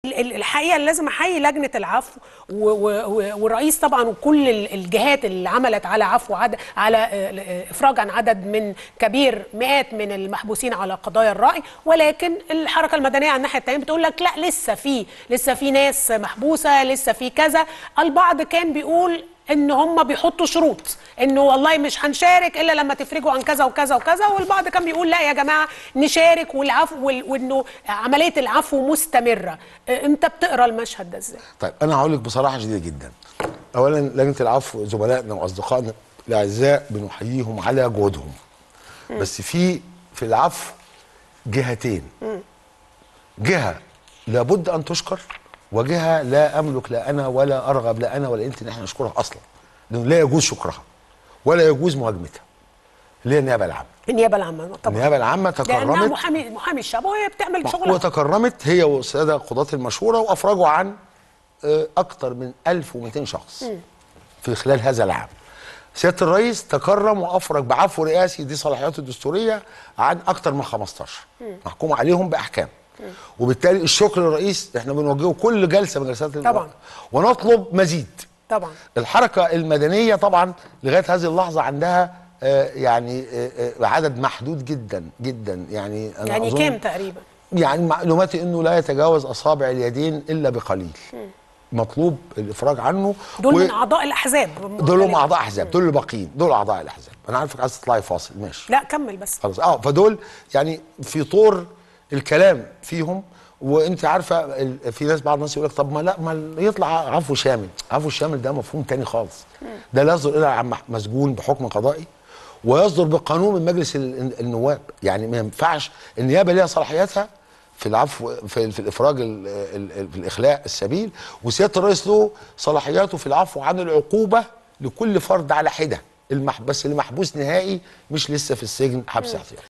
ال- ال- الحقيقه اللي لازم احيي لجنه العفو و- و- و- والرئيس طبعا وكل ال- الجهات اللي عملت على عفو عدد على آه، آه، افراج عن عدد من كبير مئات من المحبوسين على قضايا الراي ولكن الحركه المدنيه على الناحيه الثانيه بتقول لك لا لسه في لسه في ناس محبوسه لسه في كذا البعض كان بيقول ان هم بيحطوا شروط انه والله مش هنشارك الا لما تفرجوا عن كذا وكذا وكذا والبعض كان بيقول لا يا جماعه نشارك والعفو وال- وانه عمليه العفو مستمره آه، انت بتقرا المشهد ده ازاي طيب انا هقول لك بصراحه شديده جدا اولا لجنه العفو زملائنا واصدقائنا الاعزاء بنحييهم على جهودهم بس في في العفو جهتين جهه لابد ان تشكر وجهه لا املك لا انا ولا ارغب لا انا ولا انت ان احنا نشكرها اصلا لانه لا يجوز شكرها ولا يجوز مهاجمتها اللي هي النيابه العامه النيابه العامه طبعا النيابه العامه لانها تكرمت محامي محامي الشعب وهي بتعمل شغلها وتكرمت هي والساده قضاة المشوره وافرجوا عن آه، اكثر من 1200 شخص في خلال هذا العام. سياده الرئيس تكرم وافرج بعفو رئاسي دي صلاحياته الدستوريه عن اكثر من 15 محكوم عليهم باحكام. وبالتالي الشكر للرئيس احنا بنوجهه كل جلسه من جلسات ال- طبعا. ونطلب مزيد. طبعا الحركه المدنيه طبعا لغايه هذه اللحظه عندها آه، يعني آه، آه، عدد محدود جدا جدا يعني انا يعني أظن كام تقريبا يعني معلوماتي انه لا يتجاوز اصابع اليدين الا بقليل مطلوب الافراج عنه دول و- من اعضاء الاحزاب دول هم اعضاء احزاب دول اللي باقيين دول اعضاء الاحزاب انا عارفك عايز تطلعي فاصل ماشي لا كمل بس خلاص اه فدول يعني في طور الكلام فيهم وانت عارفه ال- في ناس بعض الناس يقول لك طب ما لا ما يطلع عفو شامل عفو شامل ده مفهوم تاني خالص ده لا يصدر الى عن مح- مسجون بحكم قضائي ويصدر بقانون من مجلس ال- النواب يعني ما ينفعش النيابه ليها صلاحياتها في العفو في, في الافراج ال ال في الاخلاء السبيل وسياده الرئيس له صلاحياته في العفو عن العقوبه لكل فرد على حده المح بس اللي محبوس نهائي مش لسه في السجن حبس احتياطي